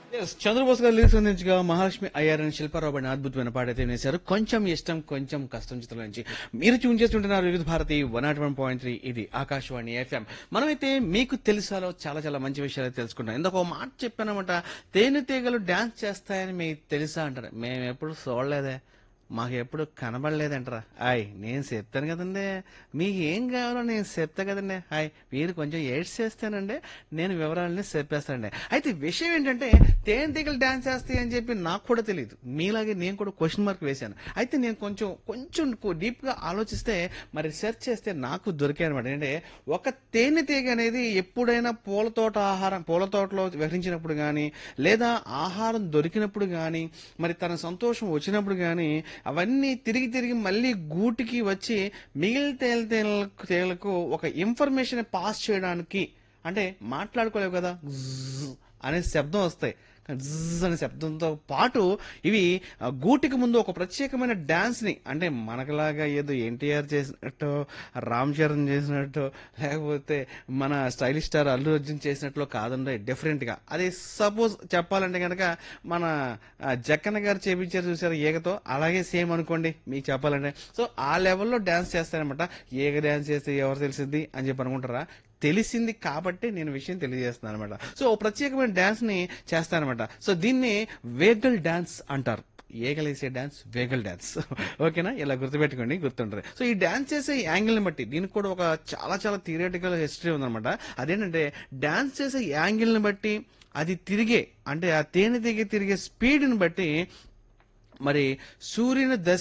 Yes, Chandrabose గారు lyrics అందించగా మహాలక్ష్మి అయ్యార్ అని శిల్పారావు పడిన అద్భుతమైన పాట అయితే వేశారు కొంచెం ఇష్టం కొంచెం కష్టం చిత్రం నుంచి మీరు ట్యూన్ చేస్తుంటున్నారు Vividh Bharati one nought one point three ఇది ఆకాశవాణి ఎఫ్ఎం మనమైతే మీకు తెలుసాలో చాలా చాలా మంచి విషయాలు తెలుసుకుంటాం ఇందాక ఒక మాట చెప్పానమాట తేనెటీగలు డాన్స్ చేస్తాయని మీకు తెలుసా అంటారు మేము ఎప్పుడు చూడలేదే మాకు ఎప్పుడు కనబడలేదంటరా హాయ్ నేను చెప్తాను కదండి మీకు ఏం కావాలో నేను చెప్తా కదండి హాయ్ మీరు కొంచెం ఎయిడ్స్ చేస్తానండి నేను వివరాలని చెప్పేస్తానండి అయితే విషయం ఏంటంటే తేనెటీగలు డాన్స్ చేస్తాయి అని చెప్పి నాకు కూడా తెలియదు మీలాగే నేను కూడా క్వశ్చన్ మార్క్ వేశాను అయితే నేను కొంచెం కొంచెం డీప్ గా ఆలోచిస్తే మరి సెర్చ్ చేస్తే నాకు దొరికాయి అనమాట అంటే ఒక తేనెటీగ అనేది ఎప్పుడైనా పూల తోట ఆహారం పూల తోటలో విహరించినప్పుడు కానీ లేదా ఆహారం దొరికినప్పుడు కానీ మరి తన సంతోషం వచ్చినప్పుడు కానీ అవన్నీ తిరిగి తిరిగి మళ్ళీ గూటికి వచ్చి మిగిలిన తేల తేలకు తేలకు ఒక ఇన్ఫర్మేషన్ పాస్ చేయడానికి అంటే మాట్లాడుకోలేవు కదా జ్జ్ అనే శబ్దం వస్తాయి జ్జ్ అనే శబ్దంతో పాటు ఇవి ఆ, గూటికి ముందు ఒక ప్రత్యేకమైన డాన్స్ ని అంటే మనకలాగా ఏదో ఎన్టీఆర్ చేసినట్టు రామ్ చరణ్ చేసినట్టు లేకపోతే మన స్టైలిష్ స్టార్ అల్లు అర్జున్ చేసినట్లు కాదండి డిఫరెంట్ గా అది సపోజ్ చెప్పాలంటే కనుక మన ఆ, జక్కన్న గారు చేపించారు చూసారు ఏగతో అలాగే సేమ్ అనుకోండి మీకు చెప్పాలంటే సో ఆ లెవెల్లో డాన్స్ చేస్తారనమాట ఏగ డాన్స్ చేస్తే ఎవరు తెలిసింది అని చెప్పి అనుకుంటారా తెలిసింది కాబట్టి నేను విషయం తెలియజేస్తున్నాను అనమాట సో ఓ ప్రత్యేకమైన డాన్స్ ని చేస్తానమాట సో దీన్ని వేగల్ డాన్స్ అంటారు ఏగలేసే డాన్స్ వేగల్ డాన్స్ ఓకేనా ఇలా గుర్తుపెట్టుకోండి గుర్తుంటది సో ఈ డాన్స్ చేసే యాంగిల్ ని బట్టి దీనికి కూడా ఒక చాలా చాలా థియరిటికల్ హిస్టరీ ఉందన్నమాట అదేంటంటే డాన్స్ చేసే యాంగిల్ ని బట్టి అది తిరిగే అంటే ఆ తేనె తిరిగే తిరిగే స్పీడ్ ని బట్టి మరి సూర్యుని దశ